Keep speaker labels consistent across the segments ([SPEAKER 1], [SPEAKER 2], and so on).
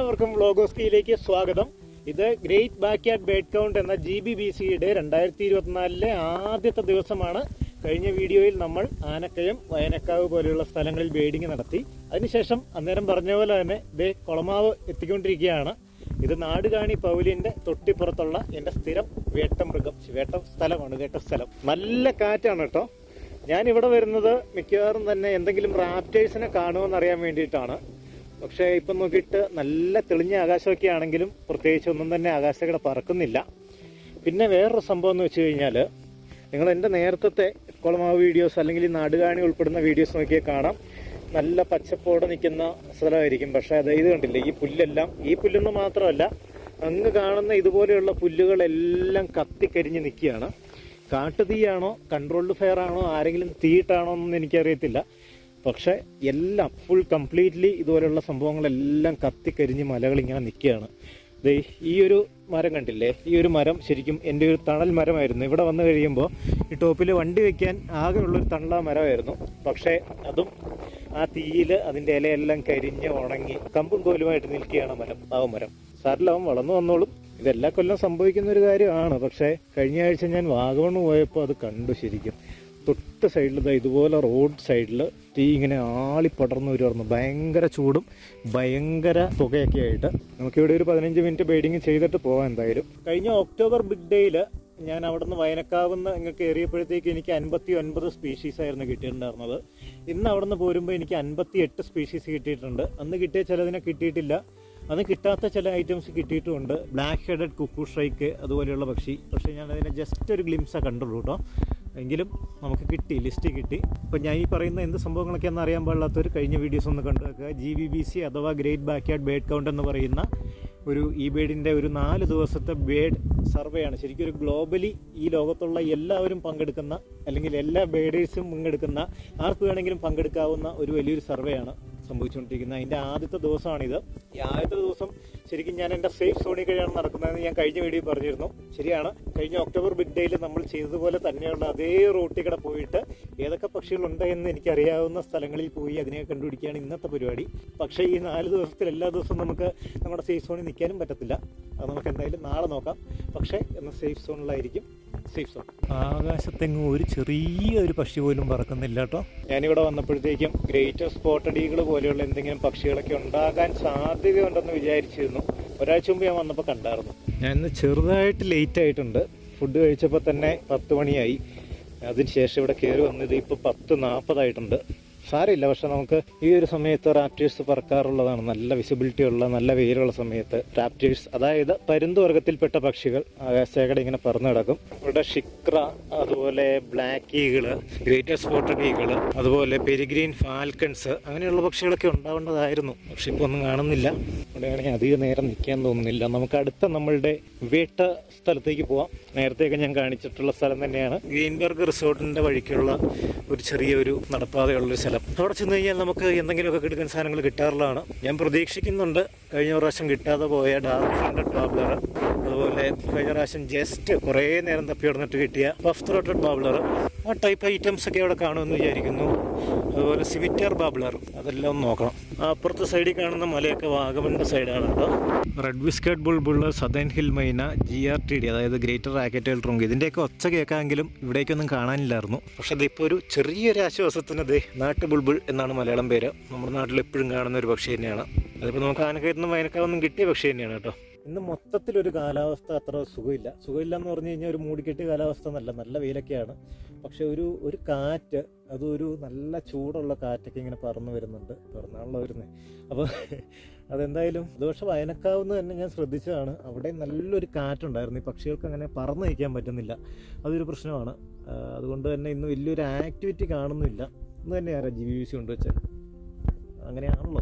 [SPEAKER 1] എല്ലാവർക്കും വ്ളോഗോസ്കിയിലേക്ക് സ്വാഗതം ഇത് ഗ്രേറ്റ് ബാക്ക്യാർഡ് ബേഡ് കൗണ്ട് എന്ന ജി ബി ബി സിയുടെ രണ്ടായിരത്തി ഇരുപത്തിനാലിലെ ആദ്യത്തെ ദിവസമാണ് കഴിഞ്ഞ വീഡിയോയിൽ നമ്മൾ ആനക്കയം വയനക്കാവ് പോലെയുള്ള സ്ഥലങ്ങളിൽ ബേഡിങ് നടത്തി അതിനുശേഷം അന്നേരം പറഞ്ഞ പോലെ തന്നെ ഇതേ കുളമാവ് എത്തിക്കൊണ്ടിരിക്കുകയാണ് ഇത് നാടുകാണി പൗലിന്റെ തൊട്ടിപ്പുറത്തുള്ള എന്റെ സ്ഥിരം വേട്ടമൃഗം വേട്ട സ്ഥലമാണ് വേട്ട സ്ഥലം നല്ല കാറ്റാണ് കേട്ടോ ഞാൻ ഇവിടെ വരുന്നത് മിക്കവാറും തന്നെ എന്തെങ്കിലും റാപ്റ്റേഴ്സിനെ കാണുമെന്ന് അറിയാൻ വേണ്ടിയിട്ടാണ് പക്ഷേ ഇപ്പം നോക്കിയിട്ട് നല്ല തെളിഞ്ഞ ആകാശമൊക്കെ ആണെങ്കിലും പ്രത്യേകിച്ച് ഒന്നും തന്നെ ആകാശക്കട പറക്കുന്നില്ല പിന്നെ വേറൊരു സംഭവം എന്ന് വെച്ച് കഴിഞ്ഞാൽ നിങ്ങൾ എൻ്റെ നേരത്തെ കുളമാവ് വീഡിയോസ് അല്ലെങ്കിൽ ഈ നാടുകാണി ഉൾപ്പെടുന്ന വീഡിയോസ് നോക്കിയാൽ കാണാം നല്ല പച്ചപ്പോടെ നിൽക്കുന്ന സ്ഥലമായിരിക്കും പക്ഷേ അത് ഇത് കണ്ടില്ലേ ഈ പുല്ലെല്ലാം ഈ പുല്ലെന്ന് മാത്രമല്ല അങ്ങ് കാണുന്ന ഇതുപോലെയുള്ള പുല്ലുകളെല്ലാം കത്തിക്കരിഞ്ഞ് നിൽക്കുകയാണ് കാട്ടുതീയാണോ കൺട്രോൾഡ് ഫയർ ആണോ ആരെങ്കിലും തീയിട്ടാണോ എന്നൊന്നും എനിക്കറിയത്തില്ല പക്ഷെ എല്ലാം ഫുൾ കംപ്ലീറ്റ്ലി ഇതുപോലെയുള്ള സംഭവങ്ങളെല്ലാം കത്തിക്കരിഞ്ഞ് മലകൾ ഇങ്ങനെ നിൽക്കുകയാണ് ദേ ഈ ഒരു മരം കണ്ടില്ലേ ഈ ഒരു മരം ശരിക്കും എൻ്റെ ഒരു തണൽ മരമായിരുന്നു ഇവിടെ വന്നു കഴിയുമ്പോൾ ഈ ടോപ്പിൽ വണ്ടി വെക്കാൻ ആകെയുള്ളൊരു തണല മരമായിരുന്നു പക്ഷേ അതും ആ തീയിൽ അതിൻ്റെ ഇലയെല്ലാം കരിഞ്ഞ് ഉണങ്ങി കമ്പും കോലുമായിട്ട് നിൽക്കുകയാണ് മരം പാവമരം സാറിലാവും വളർന്നു വന്നോളും ഇതെല്ലാ കൊല്ലം സംഭവിക്കുന്ന ഒരു കാര്യമാണ് പക്ഷേ കഴിഞ്ഞ ആഴ്ച ഞാൻ വാഗമണ് പോയപ്പോൾ അത് കണ്ടു ശരിക്കും തൊട്ട് സൈഡിൽ ദാ ഇതുപോലെ റോഡ് സൈഡിൽ തീ ഇങ്ങനെ ആളി പടർന്നു വരുമായിരുന്നു ഭയങ്കര ചൂടും ഭയങ്കര പുകയൊക്കെ ആയിട്ട് നമുക്കിവിടെ ഒരു പതിനഞ്ച് മിനിറ്റ് ബൈഡിങ് ചെയ്തിട്ട് പോകാം എന്തായാലും കഴിഞ്ഞ ഒക്ടോബർ ബിഗ് ഡേയിൽ ഞാൻ അവിടുന്ന് വയനക്കാവുന്ന ഇങ്ങ് കയറിയപ്പോഴത്തേക്ക് എനിക്ക് അൻപത്തി ഒൻപത് സ്പീഷീസ് ആയിരുന്നു കിട്ടിയിട്ടുണ്ടായിരുന്നത് ഇന്ന് അവിടുന്ന് പോരുമ്പോൾ എനിക്ക് അൻപത്തി എട്ട് സ്പീഷീസ് കിട്ടിയിട്ടുണ്ട് അന്ന് കിട്ടിയ ചിലതിനെ കിട്ടിയിട്ടില്ല അന്ന് കിട്ടാത്ത ചില ഐറ്റംസ് കിട്ടിയിട്ടുമുണ്ട് ബ്ലാക്ക് ഹെഡഡ് കുക്കു ഷ്രൈക്ക് അതുപോലെയുള്ള പക്ഷി പക്ഷേ ഞാൻ അതിനെ ജസ്റ്റ് ഒരു ഗ്ലിംസേ കണ്ടുള്ളൂ കേട്ടോ എങ്കിലും നമുക്ക് കിട്ടി ലിസ്റ്റ് കിട്ടി ഇപ്പം ഞാൻ ഈ പറയുന്ന എന്ത് സംഭവങ്ങളൊക്കെയാണെന്ന് അറിയാൻ പാടില്ലാത്തവർ കഴിഞ്ഞ വീഡിയോസ് ഒന്ന് കണ്ടു വെക്കുക ജി ബി ബി സി അഥവാ ഗ്രേറ്റ് ബാക്ക്യാർഡ് ബേഡ് കൗണ്ട് എന്ന് പറയുന്ന ഒരു ഈ ബേഡിൻ്റെ ഒരു നാല് ദിവസത്തെ ബേഡ് സർവേ ആണ് ശരിക്കും ഒരു ഗ്ലോബലി ഈ ലോകത്തുള്ള എല്ലാവരും പങ്കെടുക്കുന്ന അല്ലെങ്കിൽ എല്ലാ ബേഡേഴ്സും പങ്കെടുക്കുന്ന ആർക്ക് വേണമെങ്കിലും പങ്കെടുക്കാവുന്ന ഒരു വലിയൊരു സർവേ ആണ് സംഭവിച്ചുകൊണ്ടിരിക്കുന്നത് അതിൻ്റെ ആദ്യത്തെ ദിവസമാണിത് ഈ ആദ്യത്തെ ദിവസം ശരിക്കും ഞാൻ എൻ്റെ സേഫ് സോണിൽ കഴിയാണ് നടക്കുന്നതെന്ന് ഞാൻ കഴിഞ്ഞ വീഡിയോ പറഞ്ഞിരുന്നു ശരിയാണ് കഴിഞ്ഞ ഒക്ടോബർ ബിഗ് ഡേയിൽ നമ്മൾ ചെയ്തതുപോലെ തന്നെയുള്ള അതേ റൂട്ടിൽ കൂടെ പോയിട്ട് ഏതൊക്കെ പക്ഷികളുണ്ട് എന്ന് എനിക്കറിയാവുന്ന സ്ഥലങ്ങളിൽ പോയി അതിനെ കണ്ടുപിടിക്കുകയാണ് ഇന്നത്തെ പരിപാടി പക്ഷേ ഈ നാല് ദിവസത്തിൽ എല്ലാ ദിവസവും നമുക്ക് നമ്മുടെ സേഫ് സോണിൽ നിൽക്കാനും പറ്റത്തില്ല അത് നമുക്ക് എന്തായാലും നാളെ നോക്കാം പക്ഷേ എന്ന സേഫ് സോണിലായിരിക്കും സേഫ് സോൺ ആകാശത്തെങ്ങും ഒരു ചെറിയ ഒരു പക്ഷി പോലും പറക്കുന്നില്ല കേട്ടോ ഞാനിവിടെ വന്നപ്പോഴത്തേക്കും ഗ്രേറ്റർ സ്പോട്ടഡ് ഈഗിൾ പോലെയുള്ള എന്തെങ്കിലും പക്ഷികളൊക്കെ ഉണ്ടാകാൻ സാധ്യതയുണ്ടെന്ന് വിചാരിച്ചിരുന്നു ഒരാഴ്ച മുമ്പ് ഞാൻ വന്നപ്പോൾ കണ്ടായിരുന്നു ഞാൻ ഇന്ന് ചെറുതായിട്ട് ലേറ്റ് ആയിട്ടുണ്ട് ഫുഡ് കഴിച്ചപ്പോൾ തന്നെ പത്ത് മണിയായി അതിനുശേഷം ഇവിടെ കയറി വന്നത് ഇപ്പോൾ പത്ത് നാൽപ്പതായിട്ടുണ്ട് സാരമില്ല പക്ഷെ നമുക്ക് ഈ ഒരു സമയത്ത് റാപ്റ്റേഴ്സ് പറക്കാറുള്ളതാണ് നല്ല വിസിബിലിറ്റി ഉള്ള നല്ല വെയിലുള്ള സമയത്ത് റാപ്റ്റേഴ്സ് അതായത് പരുന്ത് വർഗത്തിൽപ്പെട്ട പക്ഷികൾ ആകാശേക്കടെ ഇങ്ങനെ പറന്നു കിടക്കും ഇവിടെ ഷിക്ര അതുപോലെ black eagle greater spotted eagle അതുപോലെ പെരിഗ്രീൻ ഫാൽക്കൺസ് അങ്ങനെയുള്ള പക്ഷികളൊക്കെ ഉണ്ടാവേണ്ടതായിരുന്നു പക്ഷെ ഇപ്പോൾ ഒന്നും കാണുന്നില്ല ഇവിടെയാണെങ്കിൽ അധികം നേരം നിൽക്കാൻ തോന്നുന്നില്ല നമുക്ക് അടുത്ത നമ്മളുടെ വേട്ട സ്ഥലത്തേക്ക് പോവാം നേരത്തെയൊക്കെ ഞാൻ കാണിച്ചിട്ടുള്ള സ്ഥലം തന്നെയാണ് ഗ്രീൻബർഗ് റിസോർട്ടിന്റെ വഴിക്കുള്ള ഒരു ചെറിയൊരു നടപ്പാതയുള്ളൊരു സ്ഥലം അവിടെ ചെന്ന് കഴിഞ്ഞാൽ നമുക്ക് എന്തെങ്കിലുമൊക്കെ കിടക്കുന്ന സാധനങ്ങൾ കിട്ടാറുള്ളതാണ് ഞാൻ പ്രതീക്ഷിക്കുന്നുണ്ട് കഴിഞ്ഞ പ്രാവശ്യം കിട്ടാതെ പോയ ഡാർക്ക് ഫ്രണ്ടഡ് ബാബ്ലർ അതുപോലെ കഴിഞ്ഞ പ്രാവശ്യം ജസ്റ്റ് കുറേ നേരം തപ്പി നടന്നിട്ട് കിട്ടിയ പഫ് ത്രോട്ടഡ് ബാബ്ലർ ആ ടൈപ്പ് ഐറ്റംസ് ഒക്കെ അവിടെ കാണുമെന്ന് വിചാരിക്കുന്നു അതുപോലെ സിവിറ്റർ ബാബ്ലർ അതെല്ലാം ഒന്ന് നോക്കണം ആ അപ്പുറത്തെ സൈഡിൽ കാണുന്ന മലയൊക്കെ വാഗമണിൻ്റെ സൈഡാണ് കേട്ടോ റെഡ് വിസ്കറ്റ് ബുൾബുള്ള southern hill myna G R T D അതായത് ഗ്രേറ്റർ റാക്കറ്റൽ ട്രങ്ക് ഇതിൻ്റെയൊക്കെ ഒച്ച കേൾക്കാമെങ്കിലും ഇവിടേക്കൊന്നും കാണാനില്ലായിരുന്നു പക്ഷെ ഇതിപ്പോൾ ഒരു ചെറിയൊരു ആശ്വാസത്തിന് ദേ നാട്ടു ബുൾബുൾ എന്നാണ് മലയാളം പേര് നമ്മുടെ നാട്ടിൽ എപ്പോഴും കാണുന്ന ഒരു പക്ഷി തന്നെയാണ് അതിപ്പോൾ നമുക്ക് ആനക്കയത്തുനിന്ന് വയനക്കാവൊന്നും കിട്ടിയ പക്ഷി തന്നെയാണ് കേട്ടോ ഇന്ന് മൊത്തത്തിലൊരു കാലാവസ്ഥ അത്ര സുഖമില്ല സുഖമില്ല എന്ന് പറഞ്ഞു കഴിഞ്ഞാൽ ഒരു മൂടിക്കെട്ടിയ കാലാവസ്ഥ എന്നല്ല നല്ല വെയിലൊക്കെയാണ് പക്ഷെ ഒരു ഒരു കാറ്റ് അതൊരു നല്ല ചൂടുള്ള കാറ്റൊക്കെ ഇങ്ങനെ പറന്നു വരുന്നുണ്ട് പറന്നാണല്ലോ വരുന്നത് അപ്പോൾ അതെന്തായാലും അത് പക്ഷെ വയനക്കാവുന്ന തന്നെ ഞാൻ ശ്രദ്ധിച്ചതാണ് അവിടെ നല്ലൊരു കാറ്റുണ്ടായിരുന്നു ഈ പക്ഷികൾക്ക് അങ്ങനെ പറന്ന് നിൽക്കാൻ പറ്റുന്നില്ല അതൊരു പ്രശ്നമാണ് ആ, അതുകൊണ്ട് തന്നെ ഇന്ന് വലിയൊരു ആക്ടിവിറ്റി കാണുന്നില്ല ഇന്ന് തന്നെയാണ് ജി ബി ബി സി കൊണ്ടുവച്ചത് അങ്ങനെയാണല്ലോ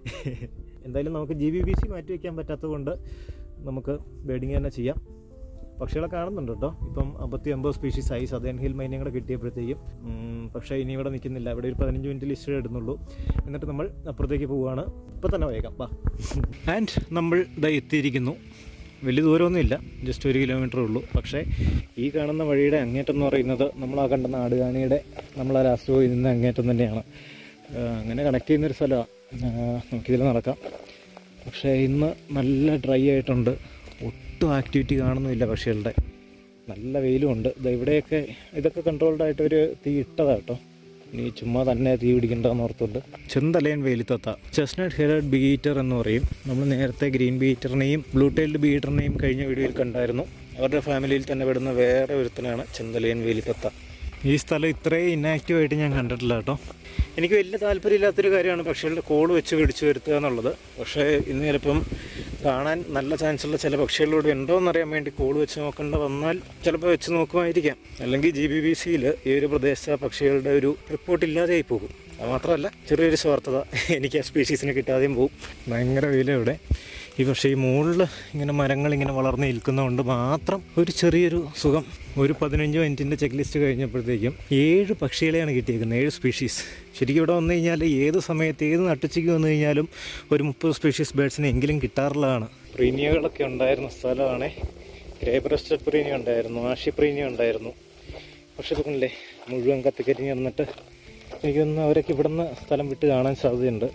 [SPEAKER 1] എന്തായാലും നമുക്ക് ജി ബി ബി സി മാറ്റി വയ്ക്കാൻ പറ്റാത്തത് കൊണ്ട് നമുക്ക് ബേഡിങ് തന്നെ ചെയ്യാം പക്ഷികളെ കാണുന്നുണ്ട് കേട്ടോ ഇപ്പം അമ്പത്തി ഒമ്പത് സ്പീഷീസ് ആയി സദേൺ ഹിൽ മൈനയും കൂടെ കിട്ടിയപ്പോഴത്തേക്കും ഉം, പക്ഷേ ഇനി ഇവിടെ നിൽക്കുന്നില്ല ഇവിടെ ഒരു പതിനഞ്ച് മിനിറ്റ് ലിസ്റ്റ് ഇടുന്നുള്ളൂ എന്നിട്ട് നമ്മൾ അപ്പുറത്തേക്ക് പോവുകയാണ് ഇപ്പം തന്നെ വേഗം വാ ആൻഡ് നമ്മൾ ഇതാ എത്തിയിരിക്കുന്നു വലിയ ദൂരമൊന്നുമില്ല ജസ്റ്റ് ഒരു കിലോമീറ്റർ ഉള്ളൂ പക്ഷേ ഈ കാണുന്ന വഴിയുടെ അങ്ങേറ്റം എന്ന് പറയുന്നത് നമ്മൾ ആ കണ്ട നാടുകാണിയുടെ നമ്മൾ ആ ലാസ്റ്റ് പോയി നിന്ന അങ്ങേറ്റം തന്നെയാണ് ആ, അങ്ങനെ കണക്ട് ചെയ്യുന്നൊരു സ്ഥലമാണ് നമുക്കിതിൽ നടക്കാം പക്ഷേ ഇന്ന് നല്ല ഡ്രൈ ആയിട്ടുണ്ട് ഒട്ടും ആക്ടിവിറ്റി കാണുന്നില്ല പക്ഷികളുടെ നല്ല വെയിലുമുണ്ട് ദാ ഇവിടെയൊക്കെ ഇതൊക്കെ കൺട്രോൾഡ് ആയിട്ട് ഒരു തീ ഇട്ടതാ കേട്ടോ ഇനി ചുമ്മാ തന്നെ തീ പിടിക്കണ്ടെന്ന് ഓർത്തുണ്ട് ചെന്തലയൻ വേലിത്തത്ത ചെസ്നട്ട് ഹെയർഡ് ബീറ്റർ എന്ന് പറയും നമ്മൾ നേരത്തെ ഗ്രീൻ ബീറ്ററിനെയും ബ്ലൂ ടൈൽഡ് ബീറ്ററിനെയും കഴിഞ്ഞ വീഡിയോയിൽ കണ്ടായിരുന്നു അവരുടെ ഫാമിലിയിൽ തന്നെ വിടുന്ന വേറെ ഒരുത്തനാണ് ചെന്തലയൻ വേലിത്തത്ത ഈ സ്ഥലം ഇത്രയും ഇന്നാക്റ്റീവ് ആയിട്ട് ഞാൻ കണ്ടിട്ടില്ല കേട്ടോ എനിക്ക് വലിയ താല്പര്യമില്ലാത്തൊരു കാര്യമാണ് പക്ഷികളുടെ കോള് വെച്ച് പിടിച്ചു വരുത്തുക എന്നുള്ളത് പക്ഷേ ഇന്ന് ചിലപ്പം കാണാൻ നല്ല ചാൻസുള്ള ചില പക്ഷികളിലൂടെ ഉണ്ടോ എന്നറിയാൻ വേണ്ടി കോള് വെച്ച് നോക്കേണ്ട വന്നാൽ ചിലപ്പോൾ വെച്ച് നോക്കുമായിരിക്കാം അല്ലെങ്കിൽ ജി ബി ബി സിയിൽ ഈ ഒരു പ്രദേശ പക്ഷികളുടെ ഒരു റിപ്പോർട്ട് ഇല്ലാതെയായി പോകും അത് മാത്രമല്ല ചെറിയൊരു സ്വാർത്ഥത എനിക്ക് ആ സ്പീഷീസിനെ കിട്ടാതെയും പോകും ഭയങ്കര വില ഇവിടെ ഈ പക്ഷേ ഈ മുകളിൽ ഇങ്ങനെ മരങ്ങൾ ഇങ്ങനെ വളർന്ന് നിൽക്കുന്നതുകൊണ്ട് മാത്രം ഒരു ചെറിയൊരു സുഖം ഒരു പതിനഞ്ച് മിനിറ്റിൻ്റെ ചെക്ക് ലിസ്റ്റ് കഴിഞ്ഞപ്പോഴത്തേക്കും ഏഴ് പക്ഷികളെയാണ് കിട്ടിയേക്കുന്നത് ഏഴ് സ്പീഷീസ് ശരിക്കും ഇവിടെ വന്നു കഴിഞ്ഞാൽ ഏത് സമയത്ത് ഏത് നട്ടുച്ചയ്ക്ക് വന്നു കഴിഞ്ഞാലും ഒരു മുപ്പത് സ്പീഷീസ് ബേഡ്സിനെ എങ്കിലും കിട്ടാറുള്ളതാണ് പ്രീനിയകളൊക്കെ ഉണ്ടായിരുന്ന സ്ഥലമാണ് ഗ്രേ ബ്രസ്റ്റഡ് പ്രീനിയ ഉണ്ടായിരുന്നു ആഷി പ്രീനിയ ഉണ്ടായിരുന്നു പക്ഷെ ഇതൊക്കെ മുഴുവൻ കത്തിക്കരിഞ്ഞ് നടന്നിട്ട് എനിക്കൊന്ന് അവരൊക്കെ ഇവിടുന്ന് സ്ഥലം വിട്ട് കാണാൻ സാധ്യതയുണ്ട്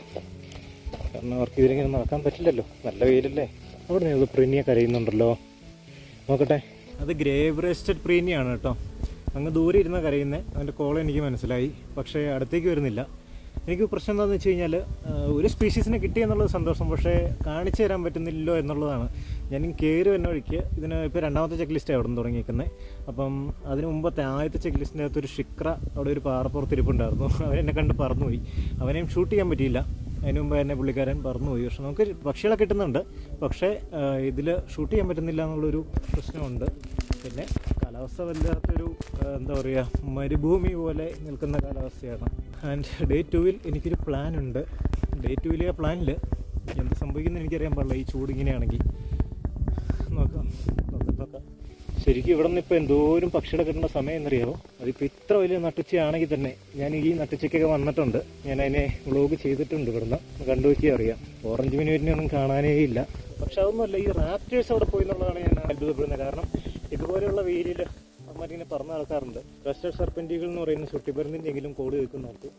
[SPEAKER 1] കാരണം അവർക്ക് ഇതിലിങ്ങനെ നടക്കാൻ പറ്റില്ലല്ലോ നല്ല വെയിലല്ലേ അവിടെ നിന്ന് പ്രീനിയ കരയുന്നുണ്ടല്ലോ നോക്കട്ടെ അത് ഗ്രേ ബ്രേസ്റ്റഡ് പ്രീനിയാണ് കേട്ടോ അങ്ങ് ദൂരെ ഇരുന്ന കരയുന്നത് അതിൻ്റെ കോൾ എനിക്ക് മനസ്സിലായി പക്ഷേ അടുത്തേക്ക് വരുന്നില്ല എനിക്ക് പ്രശ്നം എന്താണെന്ന് വെച്ച് കഴിഞ്ഞാൽ ഒരു സ്പീഷീസിനെ കിട്ടി എന്നുള്ളത് സന്തോഷം പക്ഷേ കാണിച്ചു തരാൻ പറ്റുന്നില്ലല്ലോ എന്നുള്ളതാണ് ഞാൻ കയറി വരുന്ന വഴിക്ക് ഇതിന് ഇപ്പോൾ രണ്ടാമത്തെ ചെക്ക് ലിസ്റ്റ് അവിടെ നിന്ന് തുടങ്ങിയിരിക്കുന്നത് അപ്പം അതിന് മുമ്പത്തെ ആദ്യത്തെ ചെക്ക് ലിസ്റ്റിൻ്റെ അകത്ത് ഒരു ഷിക്ര അവിടെ ഒരു പാറപ്പുറത്ത് ഇരിപ്പുണ്ടായിരുന്നു അവനെന്നെ കണ്ട് പറന്നുപോയി അവനെയും ഷൂട്ട് ചെയ്യാൻ പറ്റിയില്ല അതിന് മുമ്പ് തന്നെ പുള്ളിക്കാരൻ പറന്നുപോയി പക്ഷെ നമുക്ക് പക്ഷികളെ കിട്ടുന്നുണ്ട് പക്ഷേ ഇതിൽ ഷൂട്ട് ചെയ്യാൻ പറ്റുന്നില്ല എന്നുള്ളൊരു പ്രശ്നമുണ്ട് പിന്നെ കാലാവസ്ഥ വല്ലാത്തൊരു ആ, എന്താ പറയുക മരുഭൂമി പോലെ നിൽക്കുന്ന കാലാവസ്ഥയാണ് ആൻഡ് ഡേ ടുവിൽ എനിക്കൊരു പ്ലാൻ ഉണ്ട് ഡേ ടുവിലെ പ്ലാനിൽ എന്ത് സംഭവിക്കുന്നത് എനിക്കറിയാൻ പാടില്ല ഈ ചൂട് ഇങ്ങനെയാണെങ്കിൽ നോക്കാം നോക്കാം നോക്കാം ശരിക്കും ഇവിടെ നിന്ന് ഇപ്പോൾ എന്തോരം പക്ഷികളെ കിട്ടുന്ന സമയം എന്നറിയാമോ അതിപ്പോൾ ഇത്ര വലിയ നട്ടുച്ചയാണെങ്കിൽ തന്നെ ഞാൻ ഈ നട്ടുച്ചയ്ക്കൊക്കെ വന്നിട്ടുണ്ട് ഞാൻ അതിനെ വ്ളോഗ് ചെയ്തിട്ടുണ്ട് ഇവിടുന്ന് കണ്ടു നോക്കിയാൽ അറിയാം ഓറഞ്ച് മിനുവിനെ ഒന്നും കാണാനേ ഇല്ല പക്ഷെ അതൊന്നുമല്ല ഈ റാപ്റ്റേഴ്സ് അവിടെ പോയി എന്നുള്ളതാണ് ഞാൻ അത്ഭുതപ്പെടുന്നത് കാരണം ഇതുപോലെയുള്ള വെയിലിൽ അമ്മരിങ്ങനെ പറന്ന് നടക്കാറുണ്ട് വെസ്റ്റർ സർപ്പൻറ്റികൾ എന്ന് പറയുന്ന ചുട്ടിപ്പരുന്നിൻ്റെ എങ്കിലും കോട് കേൾക്കുന്നവർക്ക്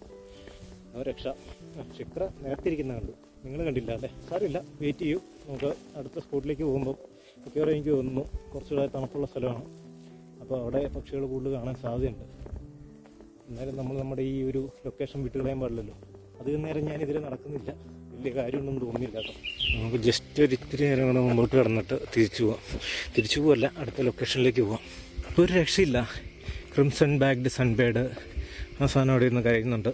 [SPEAKER 1] ആ രക്ഷ ആ, ശുക്ര നേരത്തെ ഇരിക്കുന്ന കണ്ടു നിങ്ങൾ കണ്ടില്ല അല്ലേ സാരമില്ല വെയിറ്റ് ചെയ്യൂ നമുക്ക് അടുത്ത സ്പോട്ടിലേക്ക് പോകുമ്പോൾ മിക്കവാറും എനിക്ക് തോന്നുന്നു കുറച്ചുകൂടെ തണുപ്പുള്ള സ്ഥലമാണ് അപ്പോൾ അവിടെ പക്ഷികൾ കൂടുതൽ കാണാൻ സാധ്യതയുണ്ട് എന്നാലും നമ്മൾ നമ്മുടെ ഈ ഒരു ലൊക്കേഷൻ വിട്ട് കളയാൻ പാടില്ലല്ലോ അത് നേരം ഞാൻ ഇതിൽ നടക്കുന്നില്ല വലിയ കാര്യമൊന്നും തോന്നുന്നില്ല കേട്ടോ നമുക്ക് ജസ്റ്റ് ഒരു ഇത്തിരി നേരം കൂടെ മുമ്പോട്ട് കിടന്നിട്ട് തിരിച്ചു പോവാം തിരിച്ചു പോവല്ല അടുത്ത ലൊക്കേഷനിലേക്ക് പോവാം ഒരു രക്ഷയില്ല ക്രിംസൺ ബാഗ്ഡ് സൺബേഡ് ആ സാധനം അവിടെ നിന്ന് കരയുന്നുണ്ട്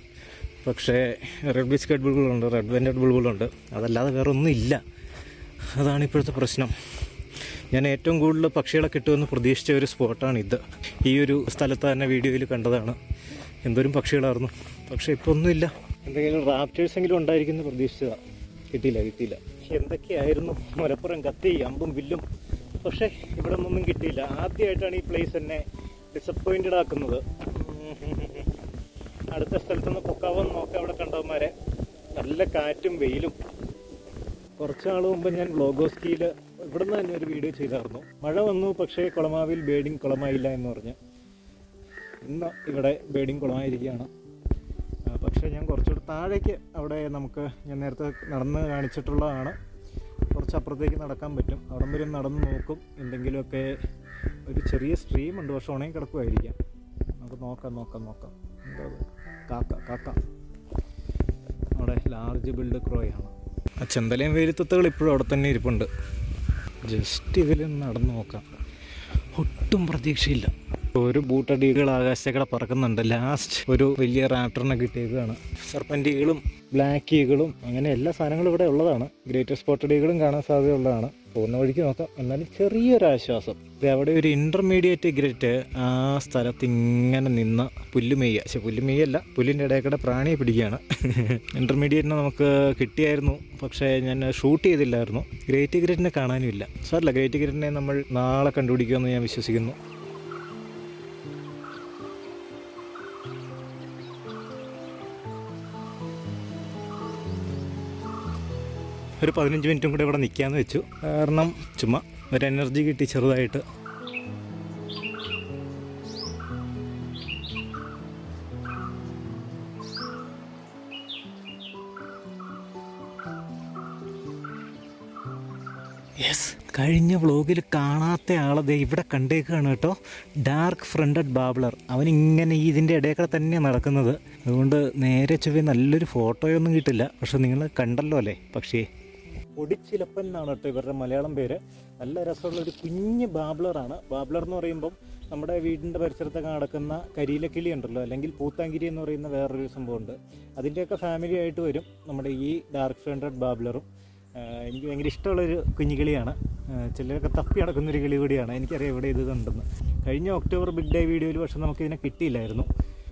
[SPEAKER 1] പക്ഷേ റെഡ് ബിസ്ക്കറ്റ് ബുൾബുളുണ്ട് റെഡ് വെൻറ്റഡ് ബുൾബുളുണ്ട് അതല്ലാതെ വേറെ ഒന്നും ഇല്ല അതാണ് ഇപ്പോഴത്തെ പ്രശ്നം ഞാൻ ഏറ്റവും കൂടുതൽ പക്ഷികളെ കിട്ടുമെന്ന് പ്രതീക്ഷിച്ച ഒരു സ്പോട്ടാണ് ഇത് ഈ ഒരു സ്ഥലത്ത് തന്നെ വീഡിയോയിൽ കണ്ടതാണ് എന്തോരം പക്ഷികളായിരുന്നു പക്ഷേ ഇപ്പോൾ ഒന്നുമില്ല എന്തെങ്കിലും റാപ്റ്റേഴ്സ് എങ്കിലും ഉണ്ടായിരിക്കുമെന്ന് പ്രതീക്ഷിച്ചതാണ് കിട്ടിയില്ല കിട്ടിയില്ല എന്തൊക്കെയായിരുന്നു മലപ്പുറം കത്തി അമ്പും വില്ലും പക്ഷേ ഇവിടെ നിന്നൊന്നും കിട്ടിയില്ല ആദ്യമായിട്ടാണ് ഈ പ്ലേസ് എന്നെ ഡിസപ്പോയിൻറ്റഡ് ആക്കുന്നത് അടുത്ത സ്ഥലത്തുനിന്ന് പൊക്കാവെന്ന് നോക്കാം അവിടെ കണ്ടവന്മാരെ നല്ല കാറ്റും വെയിലും കുറച്ച് നാൾ മുമ്പ് ഞാൻ ബ്ലോഗോസ്കിയിൽ ഇവിടുന്ന് തന്നെ ഒരു വീഡിയോ ചെയ്തായിരുന്നു മഴ വന്നു പക്ഷേ കുളമാവിൽ ബേഡിങ് കുളമായില്ല എന്ന് പറഞ്ഞ് ഇന്ന് ഇവിടെ ബേഡിങ് കുളമായിരിക്കുകയാണ് ആ, പക്ഷേ ഞാൻ കുറച്ചുകൂടെ താഴേക്ക് അവിടെ നമുക്ക് ഞാൻ നേരത്തെ നടന്ന് കാണിച്ചിട്ടുള്ളതാണ് കുറച്ച് അപ്പുറത്തേക്ക് നടക്കാൻ പറ്റും അവിടം വരെ ഒന്ന് നടന്ന് നോക്കും എന്തെങ്കിലുമൊക്കെ ഒരു ചെറിയ സ്ട്രീം ഉണ്ട് പക്ഷെ ഉണങ്ങി കിടക്കുമായിരിക്കാം നമുക്ക് നോക്കാം നോക്കാം നോക്കാം എന്താ അത്? കാക്ക കാക്ക അവിടെ ലാർജ് ബിൽഡ് ക്രോയാണ് ആ ചെന്തലയും വേലിത്തത്തുകൾ ഇപ്പോഴും അവിടെ തന്നെ ഇരിപ്പുണ്ട് ജസ്റ്റ് ഇതിൽ നടന്നു നോക്കാം ഒട്ടും പ്രതീക്ഷയില്ല ഒരു ബൂട്ടടികൾ ആകാശത്തേക്കടെ പറക്കുന്നുണ്ട് ലാസ്റ്റ് ഒരു വലിയ റാപ്റ്ററിനെ കിട്ടിയേക്കാണ് സർപ്പൻറ്റികളും ബ്ലാക്ക് ഈകളും അങ്ങനെ എല്ലാ സാധനങ്ങളും ഇവിടെ ഉള്ളതാണ് ഗ്രേറ്റർ സ്പോട്ടഡ് ഈകളും കാണാൻ സാധ്യതയുള്ളതാണ് പോകുന്ന വഴിക്ക് നോക്കാം എന്നാലും ചെറിയൊരു ആശ്വാസം ഇത് അവിടെ ഒരു ഇൻ്റർമീഡിയറ്റ് ഗ്രേറ്റ് ആ സ്ഥലത്ത് ഇങ്ങനെ നിന്ന് പുല്ലുമെയ്യ പക്ഷെ പുല്ലുമെയ്യല്ല പുല്ലിൻ്റെ ഇടയിൽ കൂടെ പ്രാണിയെ പിടിക്കുകയാണ് ഇൻ്റർമീഡിയറ്റിനെ നമുക്ക് കിട്ടിയായിരുന്നു പക്ഷേ ഞാൻ ഷൂട്ട് ചെയ്തില്ലായിരുന്നു ഗ്രേറ്റ് ഗ്രേറ്റിനെ കാണാനും ഇല്ല സാറില്ല ഗ്രേറ്റ് ഗ്രേറ്റിനെ നമ്മൾ നാളെ കണ്ടുപിടിക്കുമെന്ന് ഞാൻ വിശ്വസിക്കുന്നു ഒരു പതിനഞ്ച് മിനിറ്റും കൂടെ ഇവിടെ നിൽക്കാമെന്ന് വെച്ചു കാരണം ചുമ്മാ ഒരു എനർജി കിട്ടി ചെറുതായിട്ട് യെസ് കഴിഞ്ഞ വ്ളോഗിൽ കാണാത്ത ആളെ ദേ ഇവിടെ കണ്ടേക്കാണ് കേട്ടോ ഡാർക്ക് ഫ്രണ്ടഡ് ബാബ്ലർ അവൻ ഇങ്ങനെ ഈ ഇതിൻ്റെ ഇടയിൽ തന്നെ നടക്കുന്നത് അതുകൊണ്ട് നേരെ ചൊവ്വേ നല്ലൊരു ഫോട്ടോയൊന്നും കിട്ടില്ല പക്ഷെ നിങ്ങൾ കണ്ടല്ലോ അല്ലേ പക്ഷേ ഒടിച്ചിലപ്പൻ എന്നാണ് കേട്ടോ ഇവരുടെ മലയാളം പേര് നല്ല രസമുള്ള ഒരു കുഞ്ഞ് ബാബ്ലറാണ് ബാബ്ലർ എന്ന് പറയുമ്പം നമ്മുടെ വീടിൻ്റെ പരിസരത്തൊക്കെ നടക്കുന്ന കരിയിലക്കിളി ഉണ്ടല്ലോ അല്ലെങ്കിൽ പൂത്താങ്കിരി എന്ന് പറയുന്ന വേറൊരു സംഭവമുണ്ട് അതിൻ്റെയൊക്കെ ഫാമിലി ആയിട്ട് വരും നമ്മുടെ ഈ ഡാർക്ക് ഫ്രണ്ടഡ് ബാബ്ലറും ആഹ് എനിക്ക് ഭയങ്കര ഇഷ്ടമുള്ളൊരു കുഞ്ഞുകിളിയാണ് ആഹ് ചിലരൊക്കെ തപ്പി നടക്കുന്നൊരു കിളി കൂടിയാണ് എനിക്കറിയാം ഇവിടെ ഇത് കണ്ടെന്ന് കഴിഞ്ഞ ഒക്ടോബർ ബിഗ് ഡേ വീഡിയോയിൽ പക്ഷെ നമുക്കിതിനെ കിട്ടിയില്ലായിരുന്നു